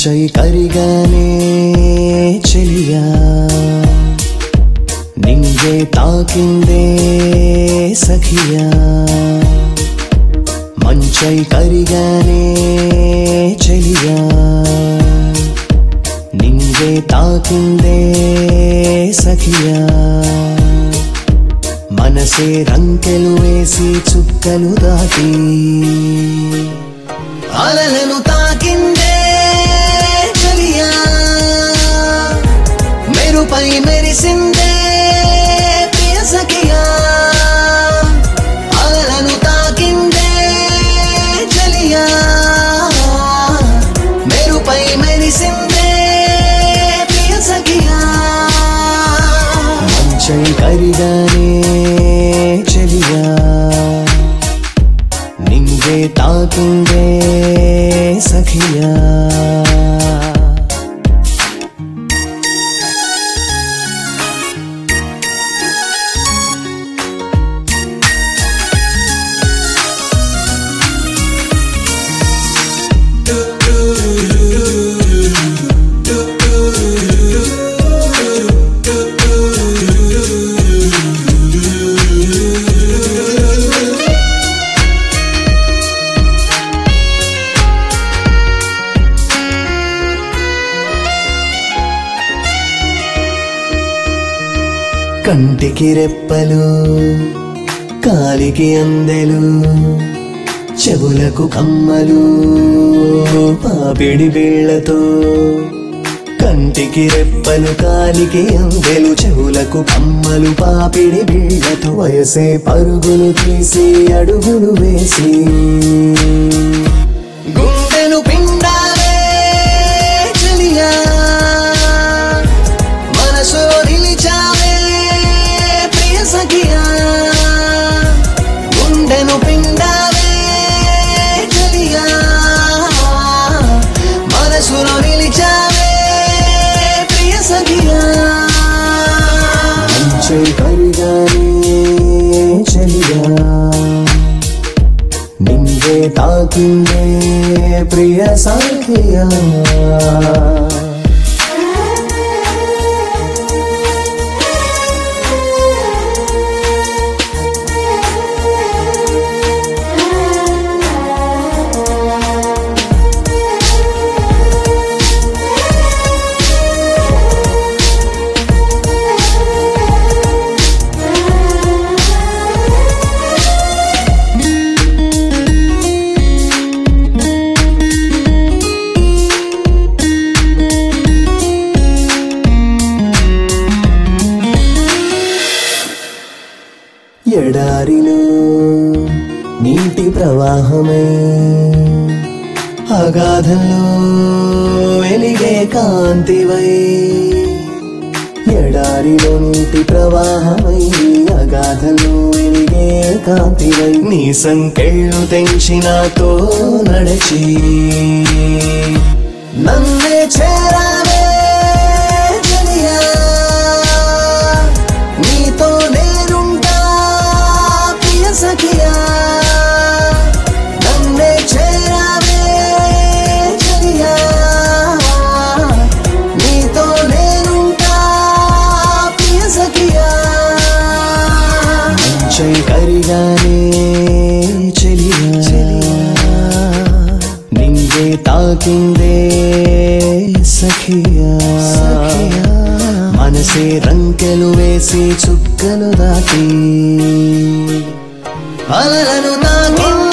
మంచై కరిగానే చెలియా నింగే తాకిందే సఖియా మంచై కరిగానే చెలియా నింగే తాకిందే సఖియా మనసే రంకెలు వేసి చుక్కలు దాటి అలలను తాకిందే చలియా మెరుపై మెరిసిందే ప్రియ సఖియా అలలను తాకిందే చలియా మెరుపై మెరిసిందే ప్రియ సఖియా మంచై కరిగానే చెలియా నింగే తాకిందే సఖియా కంటికి రెప్పలు కాలికి అందెలు చెవులకు కమ్మలు పాపిడి వీళ్లతో కంటికి రెప్పలు కాలికి అందెలు చెవులకు కమ్మలు పాపిడి వీళ్లతో వయసే పరుగులు తీసి అడుగులు వేసి గుండెను పిండాలే చలియా మనసులో నిలిచావే ప్రియ సఖియా గుండెను పిండావే చలియా మనసులో నిలిచావే ప్రియ సఖియా మంచై కరిగానే చలియా నింగే తాకిందే ప్రియ సఖియా ఎడారిలో నీటి ప్రవాహమై అగాధంలో వెలిగే కాంతివై ఎడారిలో నీటి ప్రవాహమై అగాధంలో వెలిగే కాంతివై నీ సంకెళ్ళు తెంచి నాతో నడచి నన్నే చేరావే చలియా నీతో నేనుంటా ప్రియ సఖియా నన్నే చేరావే చలియా నీతో నేనుంటా ప్రియ సఖియా మంచై కరిగానే చెలియా నింగే తాకిందే సఖియా మనసే రంకెలు వేసి చుక్కలు దాటి అలలను తాకిందే